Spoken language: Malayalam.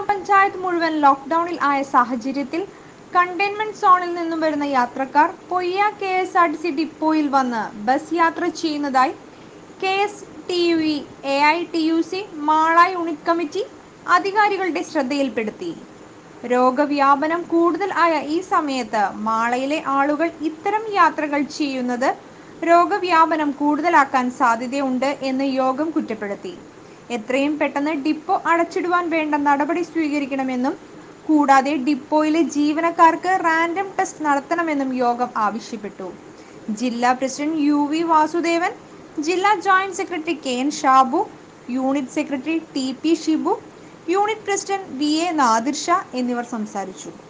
പഞ്ചായത്ത് മുഴുവൻ ലോക്ക്ഡൌണിൽ ആയ സാഹചര്യത്തിൽ കണ്ടെയ്ൻമെന്റ് സോണിൽ നിന്നും വരുന്ന യാത്രക്കാർ Poyya K S R T C ഡിപ്പോയിൽ വന്ന് ബസ് യാത്ര ചെയ്യുന്നതായി K S T U E A I T U C Mala unit committee അധികാരികളുടെ ശ്രദ്ധയിൽപ്പെടുത്തി രോഗവ്യാപനം കൂടുതൽ ആയ ഈ സമയത്ത് മാളയിലെ ആളുകൾ ഇത്തരം യാത്രകൾ ചെയ്യുന്നത് രോഗവ്യാപനം കൂടുതലാക്കാൻ സാധ്യതയുണ്ട് എന്ന് യോഗം കുറ്റപ്പെടുത്തി എത്രയും പെട്ടെന്ന് ഡിപ്പോ അടച്ചിടുവാൻ വേണ്ട നടപടി സ്വീകരിക്കണമെന്നും കൂടാതെ ഡിപ്പോയിലെ ജീവനക്കാർക്ക് റാൻഡം ടെസ്റ്റ് നടത്തണമെന്നും യോഗം ആവശ്യപ്പെട്ടു ജില്ലാ പ്രസിഡന്റ് യു വി വാസുദേവൻ ജില്ലാ joint secretary K N Shabu unit secretary T P Shibu unit president V A Nadir Shah എന്നിവർ സംസാരിച്ചു